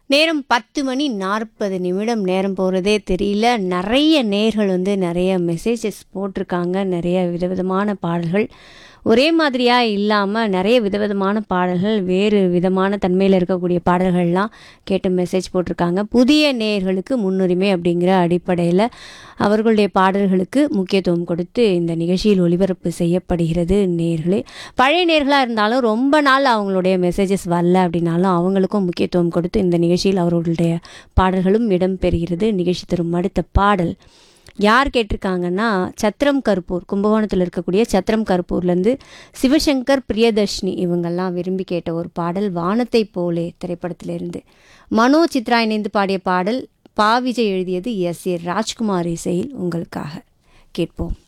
நேரம் பத்து மணி நாற்பது நிமிடம் நேரம் போகிறதே தெரியல நிறைய நேர்கள் வந்து நிறைய மெசேஜஸ் போட்டிருக்காங்க நிறைய விதவிதமான பாடல்கள் ஒரே மாதிரியாக இல்லாமல் நிறைய விதவிதமான பாடல்கள் வேறு விதமான தன்மையில் இருக்கக்கூடிய பாடல்கள்லாம் கேட்டு மெசேஜ் போட்டிருக்காங்க புதிய நேயர்களுக்கு முன்னுரிமை அப்படிங்கிற அடிப்படையில் அவர்களுடைய பாடல்களுக்கு முக்கியத்துவம் கொடுத்து இந்த நிகழ்ச்சியில் ஒளிபரப்பு செய்யப்படுகிறது நேர்களே பழைய நேர்களாக இருந்தாலும் ரொம்ப நாள் அவங்களுடைய மெசேஜஸ் வரல அப்படின்னாலும் அவங்களுக்கும் முக்கியத்துவம் கொடுத்து இந்த நிகழ்ச்சியில் அவர்களுடைய பாடல்களும் இடம்பெறுகிறது நிகழ்ச்சி தரும் அடுத்த பாடல் யார் கேட்டிருக்காங்கன்னா சத்திரம் கருப்பூர் கும்பகோணத்தில் இருக்கக்கூடிய சத்திரம் கருப்பூர்லேருந்து சிவசங்கர் பிரியதர்ஷினி இவங்கெல்லாம் விரும்பி கேட்ட ஒரு பாடல் வானத்தை போலே திரைப்படத்திலிருந்து மனோ சித்ரா இணைந்து பாடிய பாடல் பாவிஜய் எழுதியது எஸ் ஏ ராஜ்குமார் இசையில் உங்களுக்காக கேட்போம்